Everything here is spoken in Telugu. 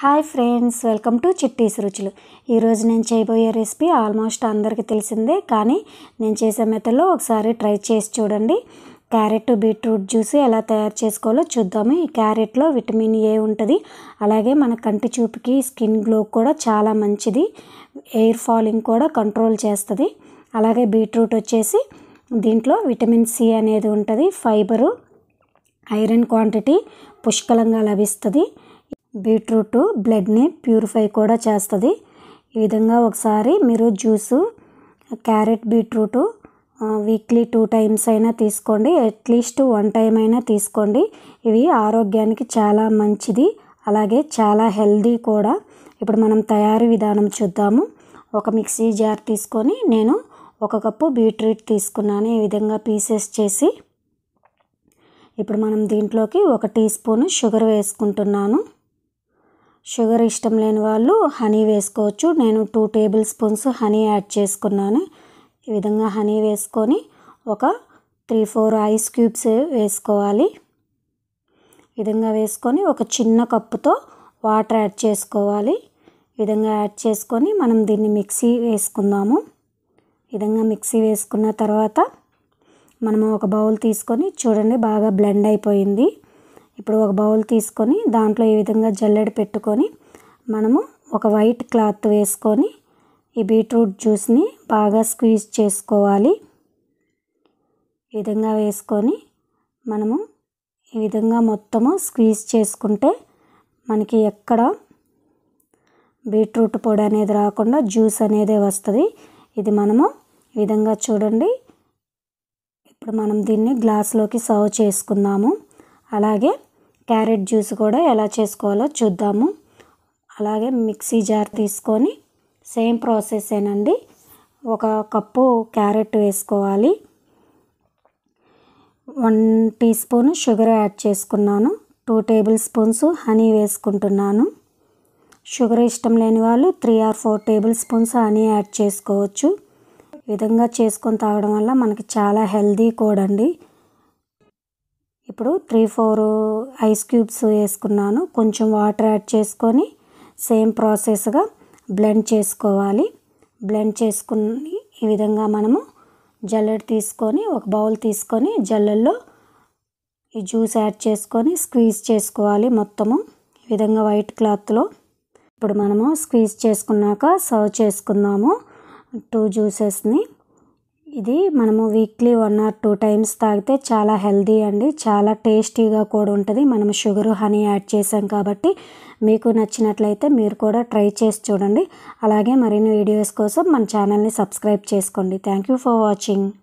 hi friends welcome to Chitti's Ruchulu ఈరోజు నేను చేయబోయే రెసిపీ ఆల్మోస్ట్ అందరికీ తెలిసిందే కానీ నేను చేసే మెథడ్లో ఒకసారి ట్రై చేసి చూడండి క్యారెట్ బీట్రూట్ జ్యూస్ ఎలా తయారు చేసుకోవాలో చూద్దాము ఈ క్యారెట్లో విటమిన్ ఏ ఉంటుంది అలాగే మన కంటి చూపుకి స్కిన్ గ్లో కూడా చాలా మంచిది ఎయిర్ ఫాలింగ్ కూడా కంట్రోల్ చేస్తుంది అలాగే బీట్రూట్ వచ్చేసి దీంట్లో విటమిన్ సి అనేది ఉంటుంది ఫైబరు ఐరన్ క్వాంటిటీ పుష్కలంగా లభిస్తుంది బీట్రూట్ బ్లడ్ని ప్యూరిఫై కూడా చేస్తుంది ఈ విధంగా ఒకసారి మీరు juice carrot beetroot weekly two times అయినా తీసుకోండి అట్లీస్ట్ వన్ టైం అయినా తీసుకోండి ఇవి ఆరోగ్యానికి చాలా మంచిది అలాగే చాలా హెల్దీ కూడా ఇప్పుడు మనం తయారీ విధానం చూద్దాము ఒక మిక్సీ జార్ తీసుకొని నేను ఒక కప్పు బీట్రూట్ తీసుకున్నాను ఈ విధంగా పీసెస్ చేసి ఇప్పుడు మనం దీంట్లోకి ఒక టీ స్పూన్ షుగర్ వేసుకుంటున్నాను షుగర్ ఇష్టం లేని వాళ్ళు హనీ వేసుకోవచ్చు నేను two tablespoons honey add చేసుకున్నాను ఈ విధంగా హనీ వేసుకొని ఒక త్రీ ఫోర్ ఐస్ క్యూబ్స్ వేసుకోవాలి ఈ విధంగా వేసుకొని ఒక చిన్న కప్పుతో వాటర్ యాడ్ చేసుకోవాలి ఈ విధంగా యాడ్ చేసుకొని మనం దీన్ని మిక్సీ వేసుకుందాము ఈ విధంగా మిక్సీ వేసుకున్న తర్వాత మనము ఒక బౌల్ తీసుకొని చూడండి బాగా బ్లెండ్ అయిపోయింది ఇప్పుడు ఒక బౌల్ తీసుకొని దాంట్లో ఈ విధంగా జల్లెడ పెట్టుకొని మనము ఒక వైట్ క్లాత్ వేసుకొని ఈ బీట్రూట్ జ్యూస్ని బాగా స్క్వీజ్ చేసుకోవాలి ఈ విధంగా వేసుకొని మనము ఈ విధంగా మొత్తము స్క్వీజ్ చేసుకుంటే మనకి ఎక్కడ బీట్రూట్ పొడి అనేది రాకుండా జ్యూస్ అనేది వస్తుంది ఇది మనము ఈ విధంగా చూడండి ఇప్పుడు మనం దీన్ని గ్లాస్లోకి సర్వ్ చేసుకుందాము అలాగే క్యారెట్ జ్యూస్ కూడా ఎలా చేసుకోవాలో చూద్దాము అలాగే మిక్సీ జార్ తీసుకొని సేమ్ ప్రాసెసేనండి ఒక కప్పు క్యారెట్ వేసుకోవాలి one teaspoon sugar add చేసుకున్నాను టూ టేబుల్ స్పూన్స్ హనీ వేసుకుంటున్నాను షుగర్ ఇష్టం లేని వాళ్ళు three or four tablespoons honey add చేసుకోవచ్చు ఈ విధంగా చేసుకొని తాగడం వల్ల మనకి చాలా హెల్దీ కూడా అండి ఇప్పుడు త్రీ ఫోర్ ఐస్ క్యూబ్స్ వేసుకున్నాను కొంచెం వాటర్ యాడ్ చేసుకొని సేమ్ ప్రాసెస్గా బ్లెండ్ చేసుకోవాలి బ్లెండ్ చేసుకుని ఈ విధంగా మనము జల్లెడ తీసుకొని ఒక బౌల్ తీసుకొని జల్లెల్లో ఈ జ్యూస్ యాడ్ చేసుకొని స్క్వీజ్ చేసుకోవాలి మొత్తము ఈ విధంగా వైట్ క్లాత్లో ఇప్పుడు మనము స్క్వీజ్ చేసుకున్నాక సర్వ్ చేసుకుందాము టూ జ్యూసెస్ని ఇది మనము weekly one or two times తాగితే చాలా హెల్దీ అండి చాలా టేస్టీగా కూడా ఉంటుంది మనం షుగర్ హనీ యాడ్ చేసాం కాబట్టి మీకు నచ్చినట్లయితే మీరు కూడా ట్రై చేసి చూడండి అలాగే మరిన్ని వీడియోస్ కోసం మన ఛానల్ని సబ్స్క్రైబ్ చేసుకోండి థ్యాంక్ యూ ఫర్ వాచింగ్